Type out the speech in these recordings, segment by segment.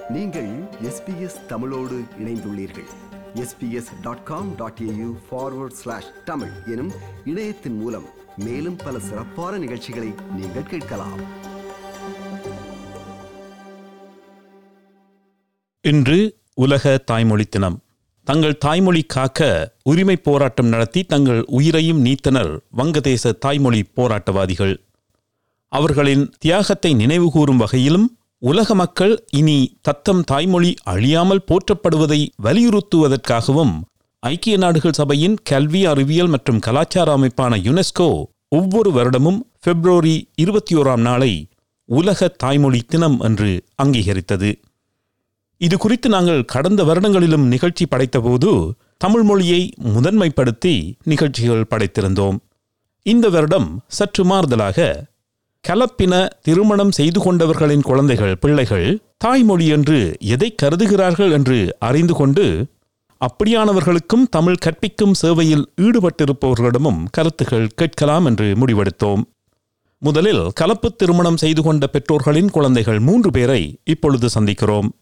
நீங்கள் எஸ்பிஎஸ் தமிழோடு இணைந்துள்ளீர்கள் SBS dot com dot AU forward slash Tamil எனும் இணையத்தின் மூலம் மேலும் பல சிறப்பான நிகழ்ச்சிகளை நீங்கள் கேட்கலாம் இன்று உலக தாய்மொழி தினம் தங்கள் தாய்மொழி காக்க உரிமை போராட்டம் நடத்தி தங்கள் உயிரையும் நீத்தனர் வங்கதேச தாய்மொழி போராட்டவாதிகள் அவர்களின் தியாகத்தை நினைவுகூரும் வகையிலும் உலக மக்கள் இனி தத்தம் தாய்மொழி அழியாமல் போற்றப்படுவதை வலியுறுத்துவதற்காகவும் ஐக்கிய நாடுகள் சபையின் கல்வி அறிவியல் மற்றும் கலாச்சார அமைப்பான யுனெஸ்கோ ஒவ்வொரு வருடமும் பிப்ரவரி இருபத்தி ஓராம் நாளை உலக தாய்மொழி தினம் என்று அங்கீகரித்தது இது குறித்து நாங்கள் கடந்த வருடங்களிலும் நிகழ்ச்சி படைத்தபோது தமிழ் மொழியை முதன்மைப்படுத்தி நிகழ்ச்சிகள் படைத்திருந்தோம் இந்த வருடம் சற்று மாறுதலாக கலப்பின திருமணம் செய்து கொண்டவர்களின் குழந்தைகள் பிள்ளைகள் தாய்மொழி என்று எதை கருதுகிறார்கள் என்று அறிந்து கொண்டு அப்படியானவர்களுக்கும் தமிழ் கற்பிக்கும் சேவையில் ஈடுபட்டிருப்பவர்களிடமும் கருத்துகள் கேட்கலாம் என்று முடிவெடுத்தோம் முதலில் கலப்பு திருமணம் செய்து கொண்ட பெற்றோர்களின் குழந்தைகள் மூன்று பேரை இப்பொழுது சந்திக்கிறோம்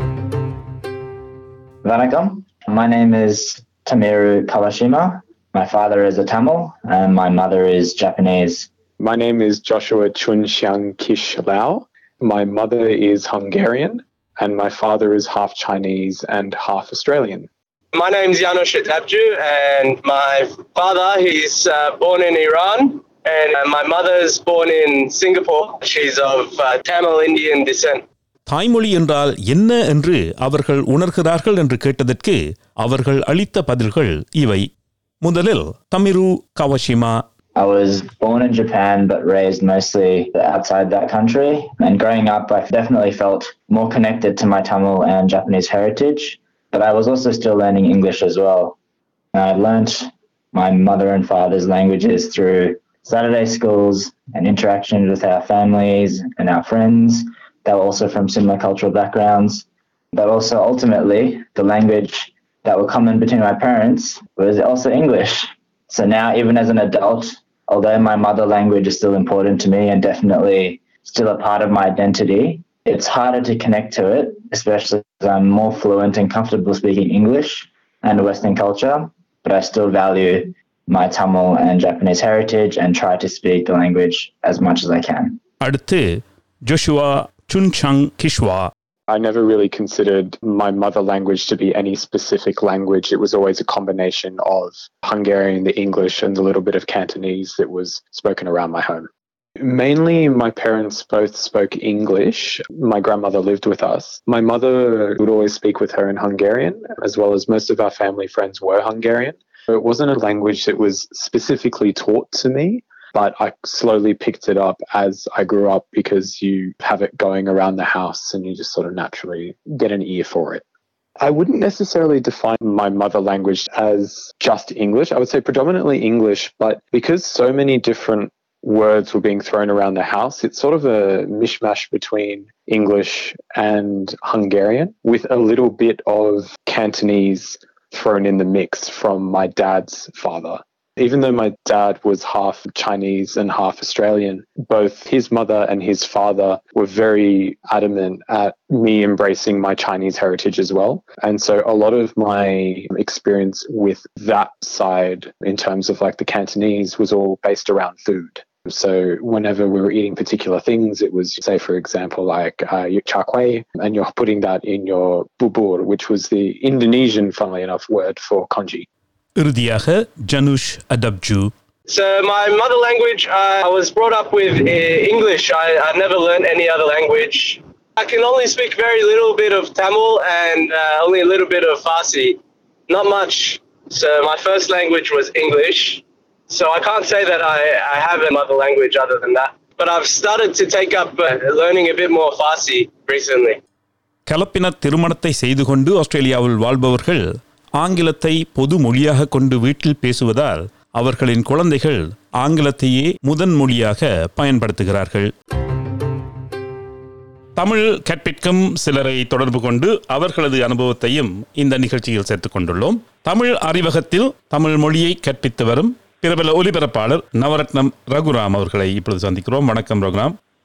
Vanakkam. My name is Tamiru Kawashima. My father is a Tamil and my mother is Japanese. My name is Joshua Chun Xiang Kish Lao. My mother is Hungarian and my father is half Chinese and half Australian. My name's Janusz Atabju, and my father, he's uh, born in Iran, and uh, my mother's born in Singapore. She's of uh, Tamil Indian descent. தாய்மொழி என்றால் என்ன என்று அவர்கள் உணர்கிறார்கள் என்று கேட்டதற்கு அவர்கள் அளித்த பதில்கள் இவை முதலில் Tamiru Kawashima I was born in Japan but raised mostly outside that country. And growing up, I definitely felt more connected to my Tamil and Japanese heritage, but I was also still learning English as well. I learnt my mother and father's languages through Saturday schools and interactions with our families and our friends that were also from similar cultural backgrounds. But also ultimately, the language that were common between my parents was also English. So now, even as an adult, although my mother language is still important to me and definitely still a part of my identity, it's harder to connect to it, especially as I'm more fluent and comfortable speaking English and Western culture. But I still value my Tamil and Japanese heritage and try to speak the language as much as I can. அடுத்து Joshua சுன்சாங் கிஷ்வா I never really considered my mother language to be any specific language. It was always a combination of Hungarian, the English, and a little bit of Cantonese that was spoken around my home. Mainly, my parents both spoke English. My grandmother lived with us. My mother would always speak with her in Hungarian, as well as most of our family friends were Hungarian. So It wasn't a language that was specifically taught to me, but I slowly picked it up as I grew up because you have it going around the house and you just sort of naturally get an ear for it. I wouldn't necessarily define my mother language as just English. I would say predominantly English, but because so many different words were being thrown around the house, it's sort of a mishmash between English and Hungarian with a little bit of Cantonese thrown in the mix from my dad's father. Even though my dad was half Chinese and half Australian, both his mother and his father were very adamant at me embracing my Chinese heritage as well. And so a lot of my experience with that side in terms of like the Cantonese was all based around food. So whenever we were eating particular things, it was say, for example, like uh, your char kway, and you're putting that in your bubur, which was the Indonesian, funnily enough, word for congee. இறுதியாக ஜனுஷ் அதப்ஜு So my mother language, uh, I was brought up with uh, English. I, I never learned any other language. I can only speak very little bit of Tamil and uh, only a little bit of Farsi. Not much. So my first language was English. So I can't say that I, I have a mother language other than that. But I've started to take up uh, learning a bit more Farsi recently. கலப்பின திருமணத்தை செய்து கொண்டு ஆஸ்திரேலியாவில் வாழ்பவர்கள் ஆங்கிலத்தை பொது மொழியாக கொண்டு வீட்டில் பேசுவதால் அவர்களின் குழந்தைகள் ஆங்கிலத்தையே முதன் மொழியாக பயன்படுத்துகிறார்கள் தமிழ் கற்பிக்கும் சிலரை தொடர்பு கொண்டு அவர்களது அனுபவத்தையும் இந்த நிகழ்ச்சியில் சேர்த்துக் கொண்டுள்ளோம் தமிழ் அறிவகத்தில் தமிழ் மொழியை கற்பித்து வரும் பிரபல ஒலிபரப்பாளர் நவரத்னம் ரகுராம் அவர்களை இப்பொழுது சந்திக்கிறோம் வணக்கம் ரகுராம்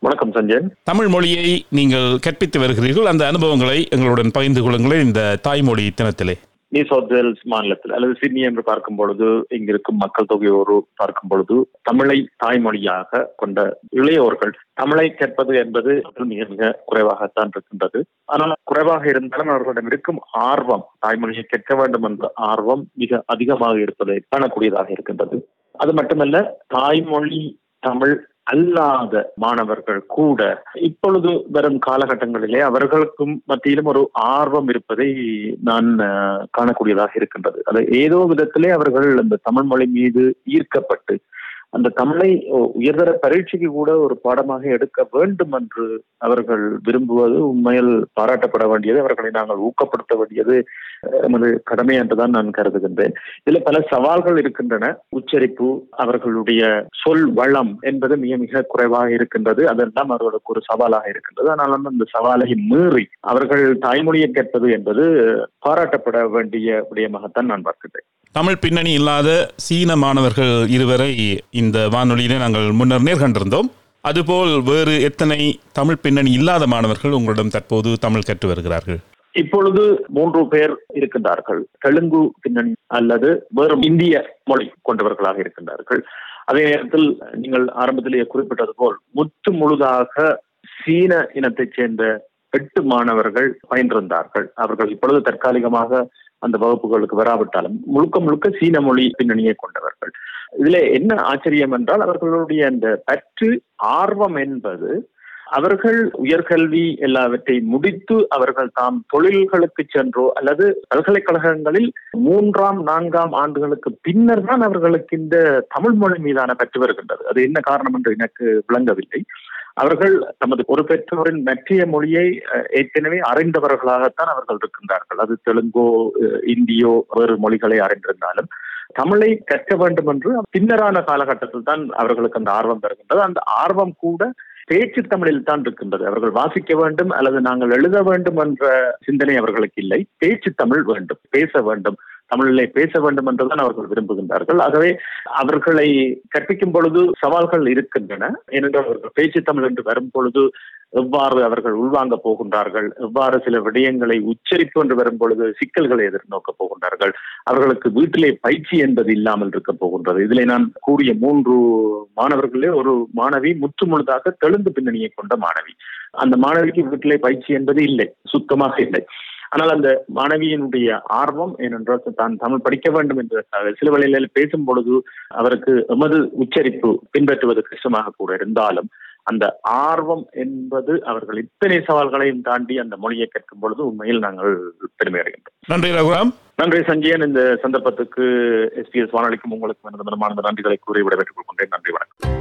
வணக்கம் சஞ்சயன் தமிழ் மொழியை நீங்கள் கற்பித்து வருகிறீர்கள் அந்த அனுபவங்களை எங்களுடன் பகிர்ந்து கொள்ளுங்களேன் இந்த தாய்மொழி தினத்திலே நியூ சவுத் வேல்ஸ் மாநிலத்தில் அல்லது சிட்னி என்று பார்க்கும் பொழுது இங்கிருக்கும் மக்கள் தொகையோடு பார்க்கும் பொழுது தமிழை தாய்மொழியாக கொண்ட இளையோர்கள் தமிழை கற்பது என்பது மிக மிக குறைவாகத்தான் இருக்கின்றது ஆனால் குறைவாக இருந்தாலும் அவர்களிடம் இருக்கும் ஆர்வம் தாய்மொழியை கற்க வேண்டும் என்ற ஆர்வம் மிக அதிகமாக இருப்பதை காணக்கூடியதாக இருக்கின்றது அது மட்டுமல்ல தாய்மொழி தமிழ் அல்லாத மாணவர்கள் கூட இப்பொழுது வரும் காலகட்டங்களிலே அவர்களுக்கும் மத்தியிலும் ஒரு ஆர்வம் இருப்பதை நான் அஹ், காணக்கூடியதாக இருக்கின்றது அது ஏதோ விதத்திலே அவர்கள் அந்த தமிழ் மொழி மீது ஈர்க்கப்பட்டு அந்த தமிழை உயர்தர பரீட்சைக்கு கூட ஒரு பாடமாக எடுக்க வேண்டும் என்று அவர்கள் விரும்புவது உண்மையில் பாராட்டப்பட வேண்டியது அவர்களை நாங்கள் ஊக்கப்படுத்த வேண்டியது அஹ், எமது கடமை என்றுதான் நான் கருதுகின்றேன் இதுல பல சவால்கள் இருக்கின்றன உச்சரிப்பு அவர்களுடைய சொல் வளம் என்பது மிக மிக குறைவாக இருக்கின்றது அதெல்லாம் அவர்களுக்கு ஒரு சவாலாக இருக்கின்றது ஆனாலும் அந்த சவாலை மீறி அவர்கள் தாய்மொழியை கேட்பது என்பது பாராட்டப்பட வேண்டிய விடயமாகத்தான் நான் பார்க்கின்றேன் தமிழ் பின்னணி இல்லாத சீன மாணவர்கள் இருவரை இந்த வானொலியிலே நாங்கள் முன்னர் நேர்கண்டிருந்தோம் அதுபோல் வேறு எத்தனை தமிழ் பின்னணி இல்லாத மாணவர்கள் உங்களிடம் தற்போது தமிழ் கற்று வருகிறார்கள் இப்பொழுது மூன்று பேர் இருக்கின்றார்கள் தெலுங்கு பின்னணி அல்லது வெறும் இந்திய மொழி கொண்டவர்களாக இருக்கின்றார்கள் அதே நேரத்தில் நீங்கள் ஆரம்பத்திலேயே குறிப்பிட்டது போல் முற்று முழுதாக சீன இனத்தைச் சேர்ந்த எட்டு மாணவர்கள் பயின்றிருந்தார்கள் அவர்கள் இப்பொழுது தற்காலிகமாக அந்த வகுப்புகளுக்கு வராவிட்டாலும் முழுக்க முழுக்க சீன மொழி பின்னணியை கொண்டவர்கள் இதுல என்ன ஆச்சரியம் என்றால் அவர்களுடைய அந்த பற்று ஆர்வம் என்பது அவர்கள் உயர்கல்வி எல்லாவற்றை முடித்து அவர்கள் தாம் தொழில்களுக்கு சென்றோ அல்லது பல்கலைக்கழகங்களில் மூன்றாம் நான்காம் ஆண்டுகளுக்கு பின்னர் தான் அவர்களுக்கு இந்த தமிழ் மொழி மீதான பற்று வருகின்றது அது என்ன காரணம் என்று எனக்கு விளங்கவில்லை அவர்கள் தமது ஒரு பெற்றோரின் மற்றிய மொழியை அஹ், ஏற்கனவே அறிந்தவர்களாகத்தான் அவர்கள் இருக்கின்றார்கள் அது தெலுங்கோ அஹ், இந்தியோ வேறு மொழிகளை அறிந்திருந்தாலும் தமிழை கற்க வேண்டும் என்று பின்னரான காலகட்டத்தில் தான் அவர்களுக்கு அந்த ஆர்வம் வருகின்றது அந்த ஆர்வம் கூட பேச்சு தமிழில் தான் இருக்கின்றது அவர்கள் வாசிக்க வேண்டும் அல்லது நாங்கள் எழுத வேண்டும் என்ற சிந்தனை அவர்களுக்கு இல்லை பேச்சு தமிழ் வேண்டும் பேச வேண்டும் தமிழிலே பேச வேண்டும் என்றுதான் அவர்கள் விரும்புகின்றார்கள் ஆகவே அவர்களை கற்பிக்கும் பொழுது சவால்கள் இருக்கின்றன ஏனென்றால் அவர்கள் பேச்சு தமிழ் என்று வரும் பொழுது எவ்வாறு அவர்கள் உள்வாங்க போகின்றார்கள் எவ்வாறு சில விடயங்களை உச்சரிப்பு என்று வரும் பொழுது சிக்கல்களை எதிர்நோக்க போகின்றார்கள் அவர்களுக்கு வீட்டிலே பயிற்சி என்பது இல்லாமல் இருக்க போகின்றது இதிலே நான் கூறிய மூன்று மாணவர்களே ஒரு மாணவி முற்று முழுதாக தெலுங்கு பின்னணியை கொண்ட மாணவி அந்த மாணவிக்கு வீட்டிலே பயிற்சி என்பது இல்லை சுத்தமாக இல்லை ஆனால் அந்த மாணவியினுடைய ஆர்வம் ஏனென்றால் தான் தமிழ் படிக்க வேண்டும் என்பதற்காக சில வழிகளில் பேசும் பொழுது அவருக்கு எமது உச்சரிப்பு பின்பற்றுவது கஷ்டமாக கூட இருந்தாலும் அந்த ஆர்வம் என்பது அவர்கள் இத்தனை சவால்களையும் தாண்டி அந்த மொழியை கற்கும் பொழுது உண்மையில் நாங்கள் பெருமை அடைகின்றோம் நன்றி ரகுராம் நன்றி சஞ்சயன் இந்த சந்தர்ப்பத்துக்கு எஸ்பிஎஸ் வானொலிக்கும் உங்களுக்கு எனது மனமார்ந்த நன்றிகளை கூறி விடைபெற்றுக் கொள்கின்றேன் நன்றி வணக்கம்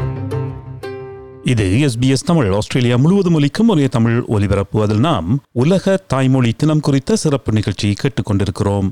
இது எஸ்பிஎஸ் தமிழ் ஆஸ்திரேலியா முழுவதும் ஒலிக்கும் ஒரே தமிழ் ஒலிபரப்பு அதில் நாம் உலக தாய்மொழி தினம் குறித்த சிறப்பு நிகழ்ச்சி கேட்டுக்கொண்டிருக்கிறோம்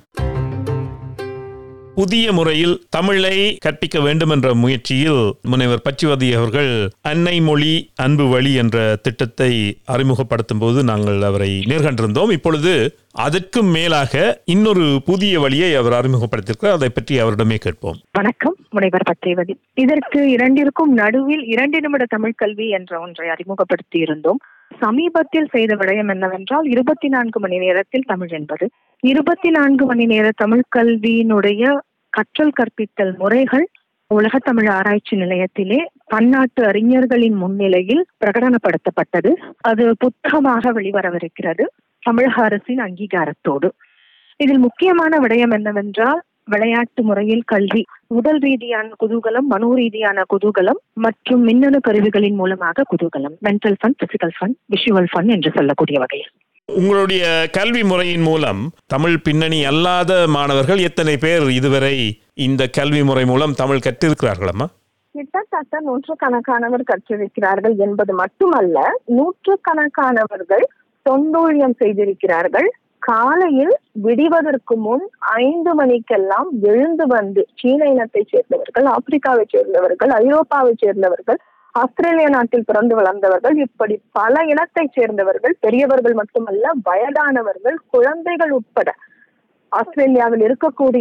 புதிய முறையில் தமிழை கற்பிக்க வேண்டும் என்ற முயற்சியில் முனைவர் பச்சுவதி அவர்கள் அன்னை மொழி அன்பு வழி என்ற திட்டத்தை அறிமுகப்படுத்தும் போது நாங்கள் அவரை நேர்கண்டிருந்தோம் இப்பொழுது அதற்கும் மேலாக இன்னொரு புதிய வழியை அவர் அறிமுகப்படுத்தியிருக்கிறார் அதை பற்றி அவரிடமே கேட்போம் வணக்கம் முனைவர் பச்சைவதி இதற்கு இரண்டிற்கும் நடுவில் இரண்டு நிமிட தமிழ் கல்வி என்ற ஒன்றை அறிமுகப்படுத்தி இருந்தோம் சமீபத்தில் செய்த விடயம் என்னவென்றால் இருபத்தி நான்கு மணி நேரத்தில் தமிழ் என்பது இருபத்தி நான்கு மணி நேர தமிழ் கல்வியினுடைய கற்றல் கற்பித்தல் முறைகள் உலக தமிழ் ஆராய்ச்சி நிலையத்திலே பன்னாட்டு அறிஞர்களின் முன்னிலையில் பிரகடனப்படுத்தப்பட்டது அது புத்தகமாக வெளிவரவிருக்கிறது தமிழக அரசின் அங்கீகாரத்தோடு இதில் முக்கியமான விடயம் என்னவென்றால் விளையாட்டு முறையில் கல்வி உடல் ரீதியான குதூகலம் மனோ ரீதியான குதூகலம் மற்றும் மின்னணு கருவிகளின் மூலமாக குதூகலம் mental fun physical fun visual fun என்று சொல்லக்கூடிய வகையில் உங்களுடைய கல்வி முறையின் மூலம் தமிழ் பின்னணி அல்லாத மாணவர்கள் எத்தனை பேர் இதுவரை இந்த கல்வி முறை மூலம் தமிழ் கற்றிருக்கிறார்களம்மா கிட்டத்தட்ட நூற்றுக்கணக்கானவர் கற்றிருக்கிறார்கள் என்பது மட்டுமல்ல நூற்றுக்கணக்கானவர்கள் தொண்டூழியம் செய்திருக்கிறார்கள் காலையில் விடிவதற்கு முன் ஐந்து மணிக்கெல்லாம் எழுந்து வந்து சீன இனத்தைச் சேர்ந்தவர்கள் ஆப்பிரிக்காவை சேர்ந்தவர்கள் ஐரோப்பாவை சேர்ந்தவர்கள் ஆஸ்திரேலியா நாட்டில் பிறந்து வளர்ந்தவர்கள் இப்படி பல இனத்தைச் சேர்ந்தவர்கள் பெரியவர்கள் மட்டுமல்ல வயதானவர்கள் குழந்தைகள் உட்பட ஆஸ்திரேலியாவில் இருக்கக்கூடிய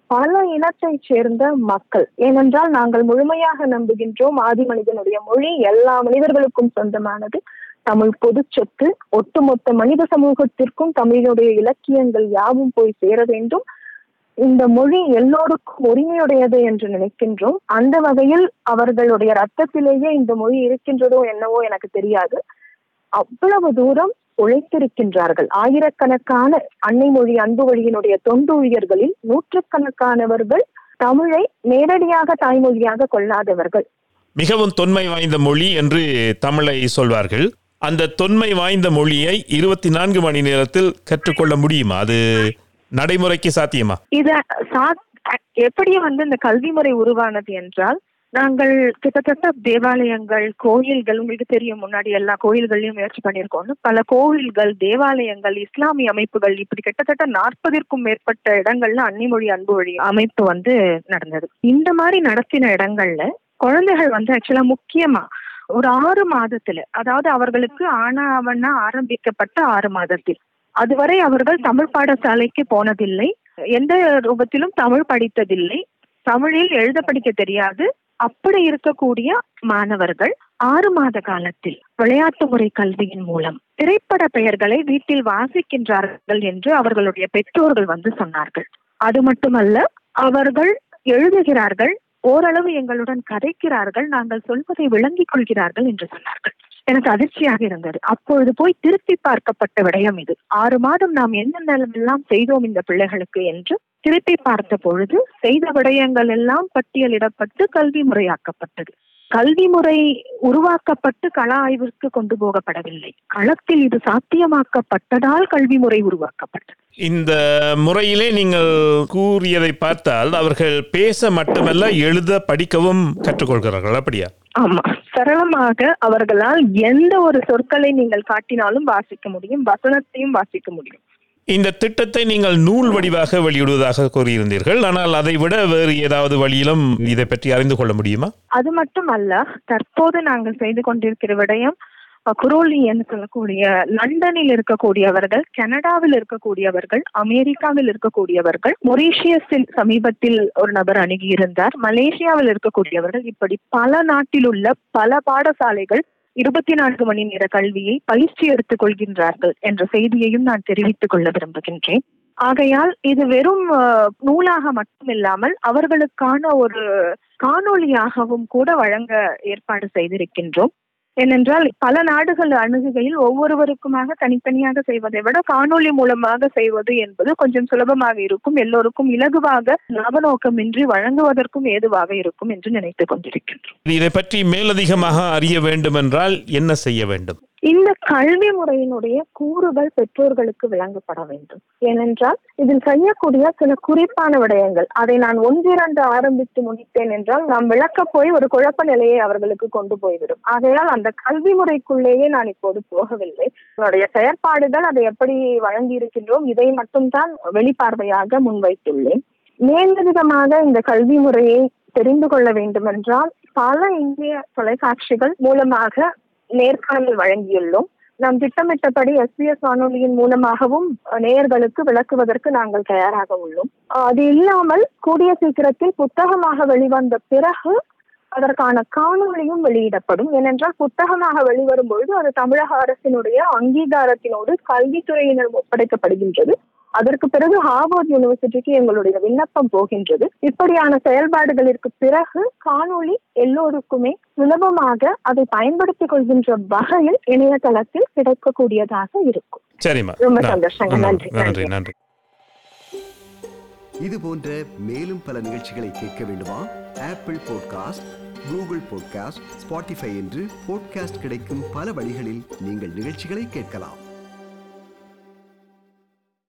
பல இனத்தைச் சேர்ந்த மக்கள் ஏனென்றால் நாங்கள் முழுமையாக நம்புகின்றோம் ஆதி மனிதனுடைய மொழி எல்லா மனிதர்களுக்கும் சொந்தமானது தமிழ் பொது சொத்து ஒட்டுமொத்த மனித சமூகத்திற்கும் தமிழினுடைய இலக்கியங்கள் யாவும் போய் சேர வேண்டும் இந்த மொழி எல்லோருக்கும் உரிமையுடையது என்று நினைக்கின்றோம் அந்த வகையில் அவர்களுடைய ரத்தத்திலேயே இந்த மொழி இருக்கின்றதோ என்னவோ எனக்கு தெரியாது அவ்வளவு தூரம் உழைத்திருக்கின்றார்கள் ஆயிரக்கணக்கான அன்னை மொழி அன்பு வழியினுடைய தொண்டு ஊழியர்களில் நூற்றுக்கணக்கானவர்கள் தமிழை நேரடியாக தாய்மொழியாக கொள்ளாதவர்கள் மிகவும் தொன்மை வாய்ந்த மொழி என்று தமிழை சொல்வார்கள் அந்த தொன்மை வாய்ந்த மொழியை இருபத்தி நான்கு மணி நேரத்தில் கற்றுக்கொள்ள முடியுமா அது நடைமுறைக்கு சாத்தியமா இத சா- எப்படி வந்து இந்த கல்வி முறை உருவானது என்றால் நாங்கள் கிட்டத்தட்ட தேவாலயங்கள் கோயில்கள் உங்களுக்கு தெரியும் முன்னாடி எல்லா கோயில்கள்லயும் முயற்சி பண்ணியிருக்கோம்னு பல கோயில்கள் தேவாலயங்கள் இஸ்லாமிய அமைப்புகள் இப்படி கிட்டத்தட்ட நாற்பதிற்கும் மேற்பட்ட இடங்கள்ல அன்னிமொழி அன்பு வழி அமைப்பு வந்து நடந்தது இந்த மாதிரி நடத்தின இடங்கள்ல குழந்தைகள் வந்து ஆக்சுவலா முக்கியமா ஒரு ஆறு மாதத்துல அதாவது அவர்களுக்கு ஆனா அவனா ஆரம்பிக்கப்பட்ட ஆறு மாதத்தில் அதுவரை அவர்கள் தமிழ் பாடசாலைக்கு போனதில்லை எந்த ரூபத்திலும் தமிழ் படித்ததில்லை தமிழில் எழுத படிக்க தெரியாது அப்படி இருக்கக்கூடிய மாணவர்கள் ஆறு மாத காலத்தில் விளையாட்டு முறை கல்வியின் மூலம் திரைப்பட பெயர்களை வீட்டில் வாசிக்கின்றார்கள் என்று அவர்களுடைய பெற்றோர்கள் வந்து சொன்னார்கள் அது மட்டுமல்ல அவர்கள் எழுதுகிறார்கள் ஓரளவு எங்களுடன் கதைக்கிறார்கள் நாங்கள் சொல்வதை விளங்கிக் கொள்கிறார்கள் என்று சொன்னார்கள் எனக்கு அதிர்ச்சியாக இருந்தது அப்பொழுது போய் திருப்பி பார்க்கப்பட்ட விடயம் இது ஆறு மாதம் நாம் என்னென்னலாம் செய்தோம் இந்த பிள்ளைகளுக்கு என்று திருப்பி பார்த்த பொழுது செய்த விடயங்கள் எல்லாம் பட்டியலிடப்பட்டு கல்வி முறையாக்கப்பட்டது கல்வி முறை உருவாக்கப்பட்டு கள ஆய்விற்கு கொண்டு போகப்படவில்லை களத்தில் இது சாத்தியமாக்கப்பட்டதால் கல்வி முறை உருவாக்கப்பட்டது இந்த முறையிலே நீங்கள் கூறியதை பார்த்தால் அவர்கள் பேச மட்டுமல்ல எழுத படிக்கவும் கற்றுக்கொள்கிறார்கள் அப்படியா ஆமா சரளமாக அவர்களால் எந்த ஒரு சொற்களை நீங்கள் காட்டினாலும் வாசிக்க முடியும் வசனத்தையும் வாசிக்க முடியும் இந்த திட்டத்தை நீங்கள் நூல் வடிவாக வெளியிடுவதாக கூறியிருந்தீர்கள் ஆனால் அதை விட வேறு ஏதாவது வழியிலும் இதை பற்றி அறிந்து கொள்ள முடியுமா அது மட்டும் அல்ல தற்போது நாங்கள் செய்து கொண்டிருக்கிற விடயம் அஹ், குரோலி என்று சொல்லக்கூடிய லண்டனில் இருக்கக்கூடியவர்கள் கனடாவில் இருக்கக்கூடியவர்கள் அமெரிக்காவில் இருக்கக்கூடியவர்கள் மொரீஷியஸில் சமீபத்தில் ஒரு நபர் அணுகியிருந்தார் மலேசியாவில் இருக்கக்கூடியவர்கள் இப்படி பல நாட்டில் உள்ள பல பாடசாலைகள் இருபத்தி நான்கு மணி நேர கல்வியை பயிற்சி எடுத்துக் கொள்கின்றார்கள் என்ற செய்தியையும் நான் தெரிவித்துக் கொள்ள விரும்புகின்றேன் ஆகையால் இது வெறும் அஹ், நூலாக மட்டுமில்லாமல் அவர்களுக்கான ஒரு காணொளியாகவும் கூட வழங்க ஏற்பாடு செய்திருக்கின்றோம் ஏனென்றால் பல நாடுகள் அணுகுகையில் ஒவ்வொருவருக்குமாக தனித்தனியாக செய்வதை விட காணொளி மூலமாக செய்வது என்பது கொஞ்சம் சுலபமாக இருக்கும் எல்லோருக்கும் இலகுவாக லாபநோக்கமின்றி வழங்குவதற்கும் ஏதுவாக இருக்கும் என்று நினைத்துக் கொண்டிருக்கின்றோம் இதை பற்றி மேலதிகமாக அறிய வேண்டுமென்றால் என்ன செய்ய வேண்டும் இந்த கல்வி முறையினுடைய கூறுகள் பெற்றோர்களுக்கு விளங்கப்பட வேண்டும் ஏனென்றால் இதில் செய்யக்கூடிய சில குறிப்பான விடயங்கள் அதை நான் ஒன்றிரண்டு ஆரம்பித்து முடித்தேன் என்றால் நாம் விளக்க போய் ஒரு குழப்ப நிலையை அவர்களுக்கு கொண்டு போய்விடும் ஆகையால் அந்த கல்வி முறைக்குள்ளேயே நான் இப்போது போகவில்லை என்னுடைய செயற்பாடுகள் அதை எப்படி வழங்கி இருக்கின்றோம் இதை மட்டும்தான் வெளிப்பார்வையாக முன்வைத்துள்ளேன் மேலதிகமாக இந்த கல்வி முறையை தெரிந்து கொள்ள வேண்டுமென்றால் பல இந்திய தொலைக்காட்சிகள் மூலமாக நேர்காணல் வழங்கியுள்ளோம் நாம் திட்டமிட்டபடி எஸ்பிஎஸ் வானொலியின் மூலமாகவும் அஹ், நேயர்களுக்கு விளக்குவதற்கு நாங்கள் தயாராக உள்ளோம் அஹ், அது இல்லாமல் கூடிய சீக்கிரத்தில் புத்தகமாக வெளிவந்த பிறகு அதற்கான காணொளியும் வெளியிடப்படும் ஏனென்றால் புத்தகமாக வெளிவரும் பொழுது அது தமிழக அரசினுடைய அங்கீகாரத்தினோடு கல்வித்துறையினர் ஒப்படைக்கப்படுகின்றது அதற்கு பிறகு ஹார்வர்ட் யூனிவர்சிட்டிக்கு எங்களுடைய விண்ணப்பம் போகின்றது இப்படியான செயல்பாடுகளிற்கு பிறகு காணொளி எல்லோருக்குமே சுலபமாக அதை பயன்படுத்திக் கொள்கின்ற வகையில் இணையதளத்தில் கிடைக்கக்கூடியதாக இருக்கும் சரிம்மா ரொம்ப ந- சந்தோஷங்க. நன்றி, நன்றி நன்றி. நன்றி இது போன்ற மேலும் பல நிகழ்ச்சிகளை கேட்க வேண்டுமா Apple podcast Google podcast Spotify என்று பாட்காஸ்ட் கிடைக்கும் பல வழிகளில் நீங்கள் நிகழ்ச்சிகளை கேட்கலாம்